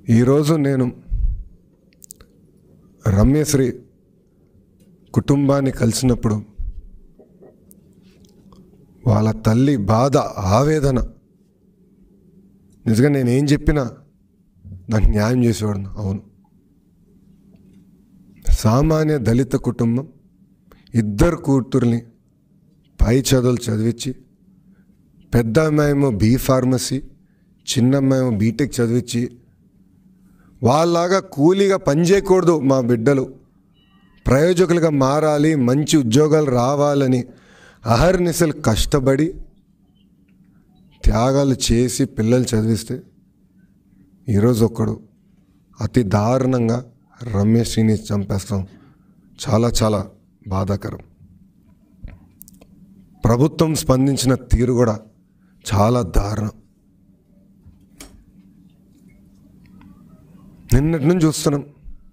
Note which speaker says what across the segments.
Speaker 1: ఈరోజు నేను రమ్యశ్రీ కుటుంబాన్ని కలిసినప్పుడు వాళ్ళ తల్లి బాధ ఆవేదన నిజంగా నేను ఏం చెప్పినా దానికి న్యాయం చేసేవాడు అవును సామాన్య దళిత కుటుంబం ఇద్దరు కూతుర్ని పై చదువులు చదివించి పెద్ద అమ్మాయేమో బీ ఫార్మసీ చిన్న అమ్మాయేమో బీటెక్ చదివించి వాళ్ళలాగా కూలీగా పనిచేయకూడదు మా బిడ్డలు ప్రయోజకులుగా మారాలి మంచి ఉద్యోగాలు రావాలని అహర్నిశలు కష్టపడి త్యాగాలు చేసి పిల్లలు చదివిస్తే ఈరోజు ఒక్కడు అతి దారుణంగా రమేష్ని చంపేస్తాం చాలా చాలా బాధాకరం ప్రభుత్వం స్పందించిన తీరు కూడా చాలా దారుణం నిన్నటి నుంచి చూస్తున్నాం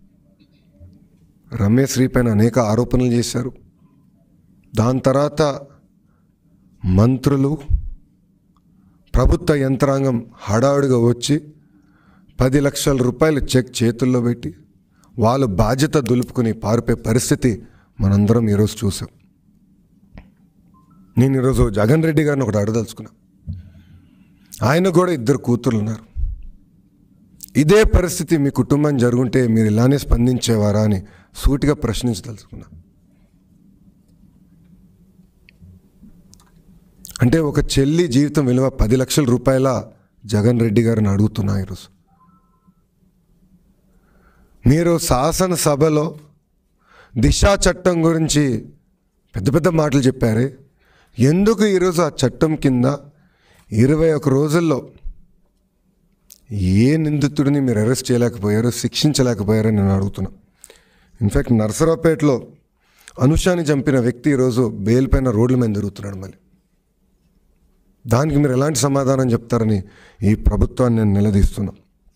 Speaker 1: రమేష్ శ్రీ పైన అనేక ఆరోపణలు చేశారు దాని తర్వాత మంత్రులు ప్రభుత్వ యంత్రాంగం హడావుడిగా వచ్చి పది లక్షల రూపాయలు చెక్ చేతుల్లో పెట్టి వాళ్ళు బాధ్యత దులుపుకుని పారిపోయే పరిస్థితి మనందరం ఈరోజు చూసాం నేను ఈరోజు జగన్ రెడ్డి గారిని ఒకటి అడదలుచుకున్నా ఆయన కూడా ఇద్దరు కూతుర్లు ఉన్నారు ఇదే పరిస్థితి మీ కుటుంబం జరుగుంటే మీరు ఇలానే స్పందించేవారా అని సూటిగా ప్రశ్నించదలుచుకున్నా అంటే ఒక చెల్లి జీవితం విలువ పది లక్షల రూపాయల జగన్ రెడ్డి గారిని అడుగుతున్నా ఈరోజు మీరు శాసనసభలో దిశా చట్టం గురించి పెద్ద పెద్ద మాటలు చెప్పారే ఎందుకు ఈరోజు ఆ చట్టం కింద ఇరవై ఒక రోజుల్లో ఏ నిందితుడిని మీరు అరెస్ట్ చేయలేకపోయారో శిక్షించలేకపోయారని నేను అడుగుతున్నా ఇన్ఫ్యాక్ట్ నర్సరావుపేటలో అనుషాని చంపిన వ్యక్తి ఈరోజు బెయిల్ పైన రోడ్ల మీద తిరుగుతున్నాడు మళ్ళీ దానికి మీరు ఎలాంటి సమాధానం చెప్తారని ఈ ప్రభుత్వాన్ని నేను నిలదీస్తున్నా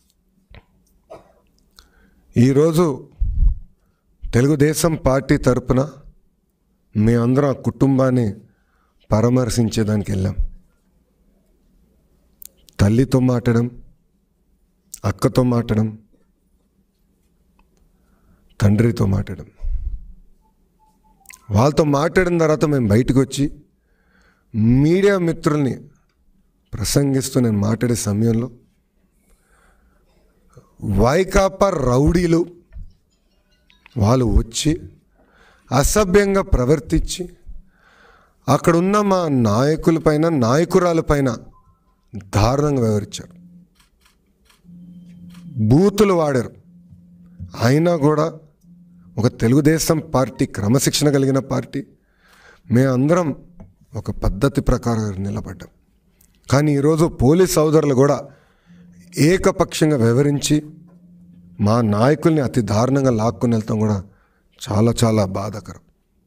Speaker 1: ఈరోజు తెలుగుదేశం పార్టీ తరపున మేమందరం ఆ కుటుంబాన్ని పరామర్శించేదానికి వెళ్ళాం తల్లితో మాట్లాడడం అక్కతో మాట్లాడడం తండ్రితో మాట్లాడడం వాళ్ళతో మాట్లాడిన తర్వాత మేము బయటకు వచ్చి మీడియా మిత్రుల్ని ప్రసంగిస్తూ నేను మాట్లాడే సమయంలో వైకాపా రౌడీలు వాళ్ళు వచ్చి అసభ్యంగా ప్రవర్తించి అక్కడున్న మా నాయకులపైన నాయకురాలపైన దారుణంగా వ్యవహరించారు బూతులు వాడారు అయినా కూడా ఒక తెలుగుదేశం పార్టీ క్రమశిక్షణ కలిగిన పార్టీ మేమందరం ఒక పద్ధతి ప్రకారం నిలబడ్డాం కానీ ఈరోజు పోలీస్ సోదరులు కూడా ఏకపక్షంగా వివరించి మా నాయకుల్ని అతి దారుణంగా లాక్కుని వెళ్తాం కూడా చాలా చాలా బాధాకరం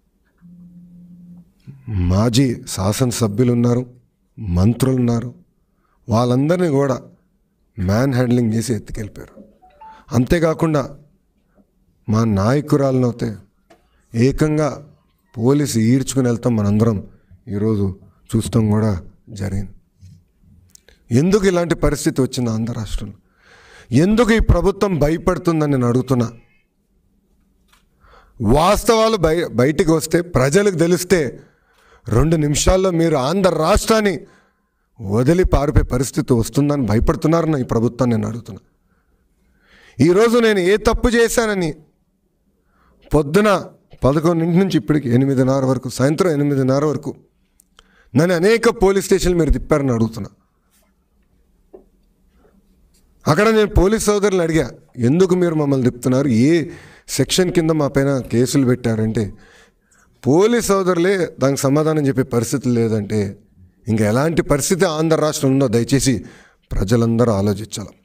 Speaker 1: మాజీ శాసనసభ్యులు ఉన్నారు మంత్రులు ఉన్నారు వాళ్ళందరినీ కూడా మ్యాన్ హ్యాండ్లింగ్ చేసి ఎత్తుకెళ్ళిపోయారు అంతేకాకుండా మా నాయకురాలను అయితే ఏకంగా పోలీసు ఈడ్చుకుని వెళ్తాం మనందరం ఈరోజు చూస్తాం కూడా జరిగింది ఎందుకు ఇలాంటి పరిస్థితి వచ్చింది ఆంధ్ర రాష్ట్రంలో ఎందుకు ఈ ప్రభుత్వం భయపడుతుందని నేను అడుగుతున్నా వాస్తవాలు బయ బయటికి వస్తే ప్రజలకు తెలిస్తే రెండు నిమిషాల్లో మీరు ఆంధ్ర రాష్ట్రాన్ని వదిలి పారిపోయే పరిస్థితి వస్తుందని భయపడుతున్నారని ఈ ప్రభుత్వాన్ని నేను అడుగుతున్నా ఈరోజు నేను ఏ తప్పు చేశానని పొద్దున పదకొండింటి నుంచి ఇప్పటికి ఎనిమిదిన్నర వరకు సాయంత్రం ఎనిమిదిన్నర వరకు నన్ను అనేక పోలీస్ స్టేషన్లు మీరు తిప్పారని అడుగుతున్నా అక్కడ నేను పోలీస్ సోదరులు అడిగా ఎందుకు మీరు మమ్మల్ని తిప్పుతున్నారు ఏ సెక్షన్ కింద మా పైన కేసులు పెట్టారంటే పోలీస్ సోదరులే దానికి సమాధానం చెప్పే పరిస్థితి లేదంటే ఇంకా ఎలాంటి పరిస్థితి ఆంధ్ర రాష్ట్రం ఉందో దయచేసి ప్రజలందరూ ఆలోచించాలి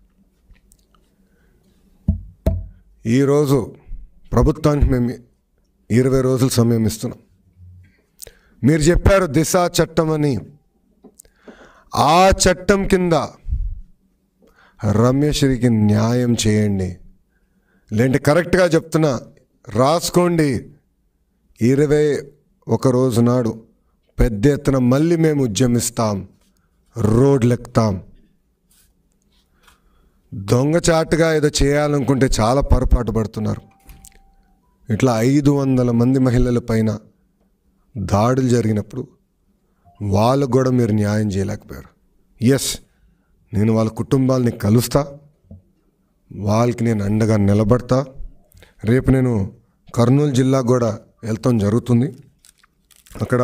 Speaker 1: ఈరోజు ప్రభుత్వానికి మేము ఇరవై రోజులు సమయం ఇస్తున్నాం మీరు చెప్పారు దిశ చట్టం అని ఆ చట్టం కింద రమ్యశ్రీకి న్యాయం చేయండి లేదంటే కరెక్ట్గా చెప్తున్నా రాసుకోండి ఇరవై ఒక రోజు నాడు పెద్ద ఎత్తున మళ్ళీ మేము ఉద్యమిస్తాం రోడ్లు ఎక్కుతాం దొంగచాటుగా ఏదో చేయాలనుకుంటే చాలా పొరపాటు పడుతున్నారు ఇట్లా ఐదు వందల మంది మహిళల పైన దాడులు జరిగినప్పుడు వాళ్ళకు కూడా మీరు న్యాయం చేయలేకపోయారు ఎస్ నేను వాళ్ళ కుటుంబాలని కలుస్తా వాళ్ళకి నేను అండగా నిలబడతా రేపు నేను కర్నూలు జిల్లా కూడా వెళ్తాం జరుగుతుంది అక్కడ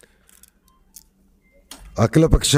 Speaker 1: అఖిలపక్ష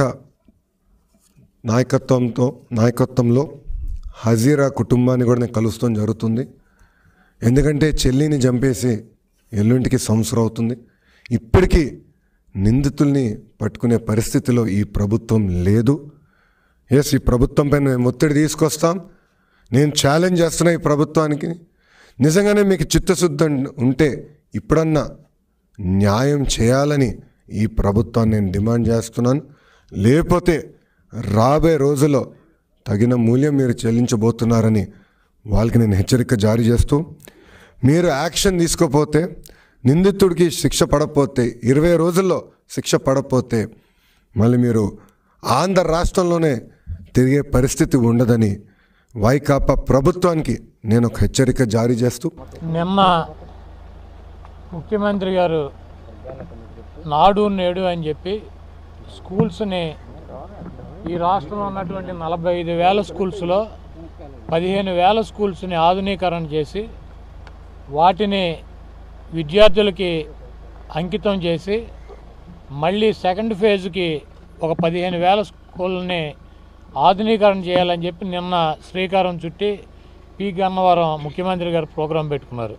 Speaker 1: నాయకత్వంతో నాయకత్వంలో హజీరా కుటుంబాన్ని కూడా నేను కలుస్తాం జరుగుతుంది ఎందుకంటే చెల్లిని చంపేసి ఎల్లుంటికి సంవత్సరం అవుతుంది ఇప్పటికీ నిందితుల్ని పట్టుకునే పరిస్థితిలో ఈ ప్రభుత్వం లేదు ఎస్ ఈ ప్రభుత్వం పైన మేము ఒత్తిడి తీసుకొస్తాం నేను ఛాలెంజ్ చేస్తున్నా ఈ ప్రభుత్వానికి నిజంగానే మీకు చిత్తశుద్ధి ఉంటే ఇప్పుడన్నా న్యాయం చేయాలని ఈ ప్రభుత్వాన్ని నేను డిమాండ్ చేస్తున్నాను లేకపోతే రాబోయే రోజుల్లో తగిన మూల్యం మీరు చెల్లించబోతున్నారని వాళ్ళకి నేను హెచ్చరిక జారీ చేస్తూ మీరు యాక్షన్ తీసుకోపోతే నిందితుడికి శిక్ష పడకపోతే ఇరవై రోజుల్లో శిక్ష పడకపోతే మళ్ళీ మీరు ఆంధ్ర రాష్ట్రంలోనే తిరిగే పరిస్థితి ఉండదని వైకాపా ప్రభుత్వానికి నేను ఒక హెచ్చరిక జారీ చేస్తూ
Speaker 2: నిన్న ముఖ్యమంత్రి గారు నాడు నేడు అని చెప్పి స్కూల్స్ని ఈ రాష్ట్రంలో ఉన్నటువంటి నలభై ఐదు వేల స్కూల్స్లో పదిహేను వేల స్కూల్స్ని ఆధునీకరణ చేసి వాటిని విద్యార్థులకి అంకితం చేసి మళ్ళీ సెకండ్ ఫేజ్కి ఒక పదిహేను వేల స్కూల్ని ఆధునీకరణ చేయాలని చెప్పి నిన్న శ్రీకారం చుట్టి పి గన్నవరం ముఖ్యమంత్రి గారు ప్రోగ్రాం పెట్టుకున్నారు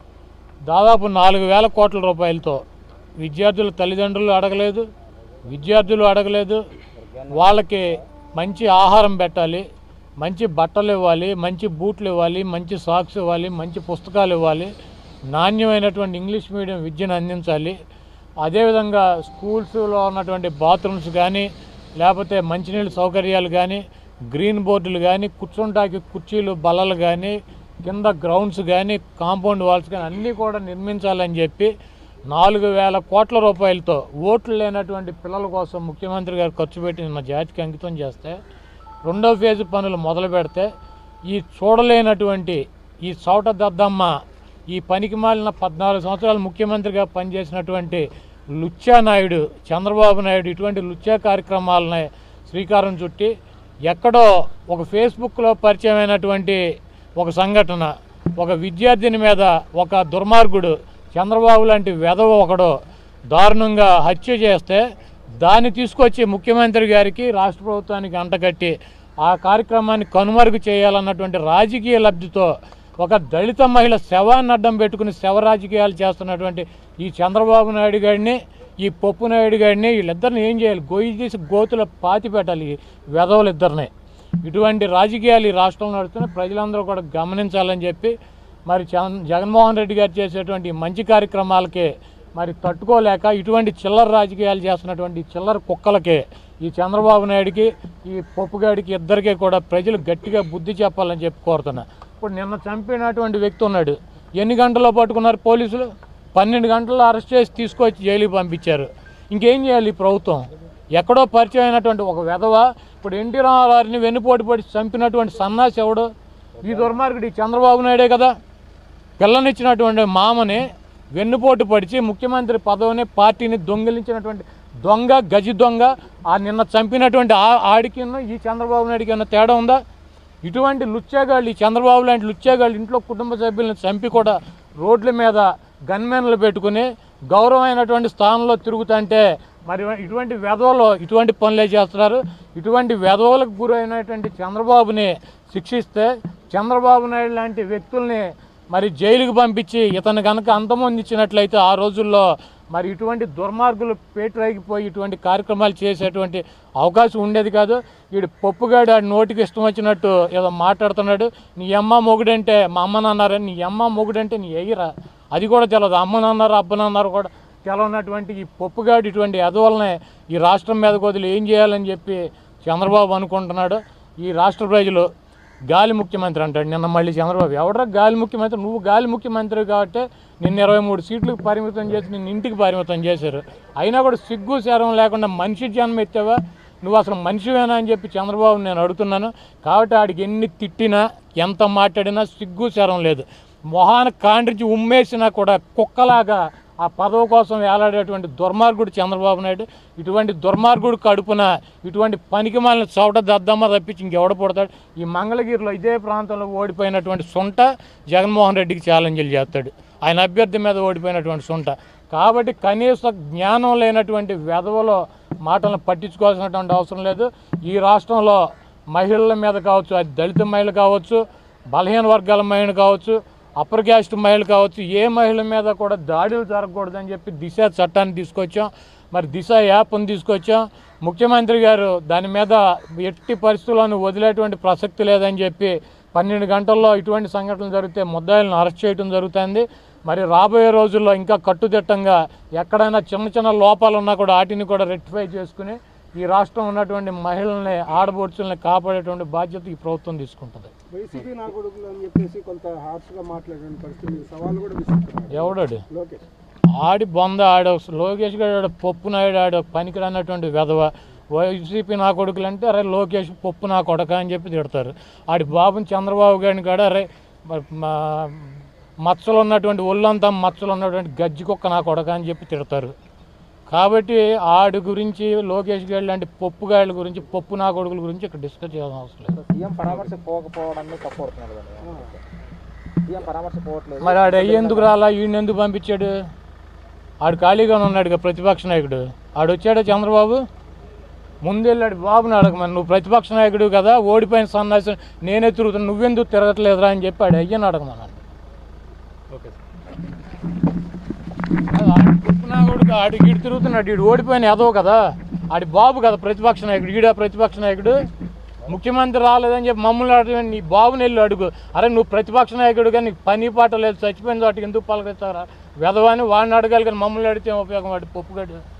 Speaker 2: దాదాపు నాలుగు వేల కోట్ల రూపాయలతో విద్యార్థుల తల్లిదండ్రులు అడగలేదు విద్యార్థులు అడగలేదు వాళ్ళకి మంచి ఆహారం పెట్టాలి మంచి బట్టలు ఇవ్వాలి మంచి బూట్లు ఇవ్వాలి మంచి సాక్స్ ఇవ్వాలి మంచి పుస్తకాలు ఇవ్వాలి నాణ్యమైనటువంటి ఇంగ్లీష్ మీడియం విద్యను అందించాలి అదేవిధంగా స్కూల్స్లో ఉన్నటువంటి బాత్రూమ్స్ కానీ లేకపోతే మంచినీళ్ళ సౌకర్యాలు కానీ గ్రీన్ బోర్డులు కానీ కూర్చుంటాకి కుర్చీలు బల్లలు కానీ కింద గ్రౌండ్స్ కానీ కాంపౌండ్ వాల్స్ కానీ అన్నీ కూడా నిర్మించాలని చెప్పి నాలుగు వేల కోట్ల రూపాయలతో ఓట్లు లేనటువంటి పిల్లల కోసం ముఖ్యమంత్రి గారు ఖర్చు పెట్టి నిన్న జాతికి అంకితం చేస్తే రెండో ఫేజ్ పనులు మొదలు పెడితే ఈ చూడలేనటువంటి ఈ చౌట దద్దమ్మ ఈ పనికి మాలిన పద్నాలుగు సంవత్సరాలు ముఖ్యమంత్రిగా పనిచేసినటువంటి లుచ్చా నాయుడు చంద్రబాబు నాయుడు ఇటువంటి లుచ్చా కార్యక్రమాలని శ్రీకారం చుట్టి ఎక్కడో ఒక ఫేస్బుక్లో పరిచయమైనటువంటి ఒక సంఘటన ఒక విద్యార్థిని మీద ఒక దుర్మార్గుడు చంద్రబాబు లాంటి వెధవ ఒకడు దారుణంగా హత్య చేస్తే దాన్ని తీసుకొచ్చి ముఖ్యమంత్రి గారికి రాష్ట్ర ప్రభుత్వానికి అంటగట్టి ఆ కార్యక్రమాన్ని కనుమరుగు చేయాలన్నటువంటి రాజకీయ లబ్ధితో ఒక దళిత మహిళ శవాన్ని అడ్డం పెట్టుకుని శవ రాజకీయాలు చేస్తున్నటువంటి ఈ చంద్రబాబు నాయుడు గారిని ఈ పప్పు నాయుడు గారిని వీళ్ళిద్దరిని ఏం చేయాలి గొయ్యి తీసి గోతులో పాతి పెట్టాలి ఈ వెధవలిద్దరిని ఇటువంటి రాజకీయాలు ఈ రాష్ట్రంలో నడుస్తున్నాయి ప్రజలందరూ కూడా గమనించాలని చెప్పి మరి చంద్ర జగన్మోహన్ రెడ్డి గారు చేసేటువంటి ఈ మంచి కార్యక్రమాలకే మరి తట్టుకోలేక ఇటువంటి చిల్లర రాజకీయాలు చేస్తున్నటువంటి ఈ చిల్లర కుక్కలకే ఈ చంద్రబాబు నాయుడికి ఈ పప్పుగాడికి ఇద్దరికీ కూడా ప్రజలు గట్టిగా బుద్ధి చెప్పాలని చెప్పి కోరుతున్నా ఇప్పుడు నిన్న చంపినటువంటి వ్యక్తి ఉన్నాడు ఎన్ని గంటల్లో పట్టుకున్నారు పోలీసులు పన్నెండు గంటల్లో అరెస్ట్ చేసి తీసుకొచ్చి జైలుకి పంపించారు ఇంకేం చేయాలి ఈ ప్రభుత్వం ఎక్కడో పరిచయం అయినటువంటి ఒక వెధవ ఇప్పుడు ఎన్టీ రామారావుని వెన్నుపోటు పడి చంపినటువంటి సన్నాసి ఎవడు ఈ దుర్మార్గుడు ఈ చంద్రబాబు నాయుడే కదా పిల్లనిచ్చినటువంటి మామని వెన్నుపోటు పడిచి ముఖ్యమంత్రి పదవిని పార్టీని దొంగిలించినటువంటి దొంగ గజి దొంగ ఆ నిన్న చంపినటువంటి ఆ ఆడికి ఈ చంద్రబాబు నాయుడికి ఏమైనా తేడా ఉందా ఇటువంటి లుచ్చాగాళ్ళు ఈ చంద్రబాబు లాంటి లుచ్చాగాళ్ళు ఇంట్లో కుటుంబ సభ్యులను చంపి కూడా రోడ్ల మీద గన్మెన్లు పెట్టుకుని గౌరవమైనటువంటి స్థానంలో తిరుగుతుంటే మరి ఇటువంటి వెధవలు ఇటువంటి పనులే చేస్తున్నారు ఇటువంటి వెధవలకు గురైనటువంటి చంద్రబాబుని శిక్షిస్తే చంద్రబాబు నాయుడు లాంటి వ్యక్తుల్ని మరి జైలుకి పంపించి ఇతను కనుక అంతమొందించినట్లయితే ఆ రోజుల్లో మరి ఇటువంటి దుర్మార్గులు పేటరైగిపోయి ఇటువంటి కార్యక్రమాలు చేసేటువంటి అవకాశం ఉండేది కాదు వీడు పప్పుగాడు ఆడి నోటికి ఇష్టం వచ్చినట్టు ఏదో మాట్లాడుతున్నాడు నీ అమ్మ మొగుడంటే మా అమ్మ నాన్నారని నీ అమ్మ మొగుడంటే నీ ఎయ్యరా అది కూడా తెలియదు అమ్మనన్నారు అబ్బనన్నారు కూడా తెలవనటువంటి ఈ పప్పుగాడు ఇటువంటి ఎదవలనే ఈ రాష్ట్రం మీద వదిలి ఏం చేయాలని చెప్పి చంద్రబాబు అనుకుంటున్నాడు ఈ రాష్ట్ర ప్రజలు గాలి ముఖ్యమంత్రి అంటాడు నిన్న మళ్ళీ చంద్రబాబు ఎవడరా గాలి ముఖ్యమంత్రి నువ్వు గాలి ముఖ్యమంత్రి కాబట్టి నిన్న ఇరవై మూడు సీట్లకు పరిమితం చేసి నిన్ను ఇంటికి పరిమితం చేశారు అయినా కూడా సిగ్గు శరం లేకుండా మనిషి జన్మ ఎత్తావా నువ్వు అసలు మనిషివేనా అని చెప్పి చంద్రబాబు నేను అడుగుతున్నాను కాబట్టి ఆడికి ఎన్ని తిట్టినా ఎంత మాట్లాడినా సిగ్గు శరం లేదు మొహాన కాండ్రించి ఉమ్మేసినా కూడా కుక్కలాగా ఆ పదవి కోసం వేలాడేటువంటి దుర్మార్గుడు చంద్రబాబు నాయుడు ఇటువంటి దుర్మార్గుడు కడుపున ఇటువంటి పనికి మాలిన చోట దద్దమ్మ తప్పించి ఇంకెవడ పుడతాడు ఈ మంగళగిరిలో ఇదే ప్రాంతంలో ఓడిపోయినటువంటి సొంట జగన్మోహన్ రెడ్డికి ఛాలెంజ్లు చేస్తాడు ఆయన అభ్యర్థి మీద ఓడిపోయినటువంటి సొంట కాబట్టి కనీస జ్ఞానం లేనటువంటి వెధవలో మాటలను పట్టించుకోవాల్సినటువంటి అవసరం లేదు ఈ రాష్ట్రంలో మహిళల మీద కావచ్చు అది దళిత మహిళ కావచ్చు బలహీన వర్గాల మహిళ కావచ్చు అప్పర్ క్యాస్ట్ మహిళ కావచ్చు ఏ మహిళ మీద కూడా దాడులు జరగకూడదని చెప్పి దిశ చట్టాన్ని తీసుకొచ్చాం మరి దిశ యాప్ని తీసుకొచ్చాం ముఖ్యమంత్రి గారు దాని మీద ఎట్టి పరిస్థితుల్లోనూ వదిలేటువంటి ప్రసక్తి లేదని చెప్పి పన్నెండు గంటల్లో ఇటువంటి సంఘటనలు జరిగితే ముద్దాయిలను అరెస్ట్ చేయడం జరుగుతుంది మరి రాబోయే రోజుల్లో ఇంకా కట్టుదిట్టంగా ఎక్కడైనా చిన్న చిన్న లోపాలు ఉన్నా కూడా వాటిని కూడా రెక్టిఫై చేసుకుని ఈ రాష్ట్రం ఉన్నటువంటి మహిళల్ని ఆడబొడుచుల్ని కాపాడేటువంటి బాధ్యత ఈ ప్రభుత్వం తీసుకుంటుంది
Speaker 3: వైసీపీ నా కొడుకులు అని చెప్పేసి కొంత హార్ష్గా మాట్లాడిన పరిస్థితి మీద సవాల్ కూడా విసురుతున్నారు
Speaker 2: ఎవడాడు
Speaker 3: లోకేష్
Speaker 2: ఆడి బొంద ఆడ లోకేష్ గారు ఆడ పప్పు నాయుడు ఆడ పనికిరానటువంటి వెధవ వైసీపీ నా కొడుకులు అంటే అరే లోకేష్ పప్పు నా కొడక అని చెప్పి తిడతారు ఆడి బాబుని చంద్రబాబు గారిని కూడా అరే మరి మా- మచ్చలు ఉన్నటువంటి ఒళ్ళంతా మచ్చలు ఉన్నటువంటి గజ్జి కుక్క నా కొడక అని చెప్పి తిడతారు కాబట్టి ఆడి గురించి లోకేష్ గారి లాంటి పప్పు గాయల గురించి పప్పు నా కొడుకుల గురించి ఇక్కడ డిస్కస్ చేయాల్సిన అవసరం లేదు
Speaker 4: సీఎం పరామర్శ పోకపోవడాన్ని తప్పడుతున్నారు కదా సీఎం పరామర్శ పోవట్లేదు
Speaker 2: మరి ఆడు ఎందుకు రాలా ఈయన ఎందుకు పంపించాడు ఆడు ఖాళీగానే ఉన్నాడు ప్రతిపక్ష నాయకుడు ఆడు వచ్చాడా చంద్రబాబు ముందెళ్ళాడు బాబుని అడగమని నువ్వు ప్రతిపక్ష నాయకుడు కదా ఓడిపోయిన సన్నాసి నేనే తిరుగుతున్నా నువ్వెందుకు తిరగట్లేదురా అని చెప్పి ఆడు అయ్యని అడగమన్నాడు
Speaker 4: ఓకే
Speaker 2: అది ఆడి పప్పు నాయకుడు ఆడు ఈడు తిరుగుతున్నాడు ఈడు ఓడిపోయిన ఎదవ కదా ఆడి బాబు కదా ప్రతిపక్ష నాయకుడు ఈడ ప్రతిపక్ష నాయకుడు ముఖ్యమంత్రి రాలేదని చెప్పి మమ్మల్ని అడిగి నీ బాబుని వెళ్ళి అడుగు అరే నువ్వు ప్రతిపక్ష నాయకుడు కానీ నీకు పని పాట లేదు చచ్చిపోయిన వాటికి ఎందుకు పలకరిస్తారా వెధవాని వాడిని అడగాలి కానీ మమ్మల్ని అడిగితే ఏం ఉపయోగం వాడి పప్పుగాడు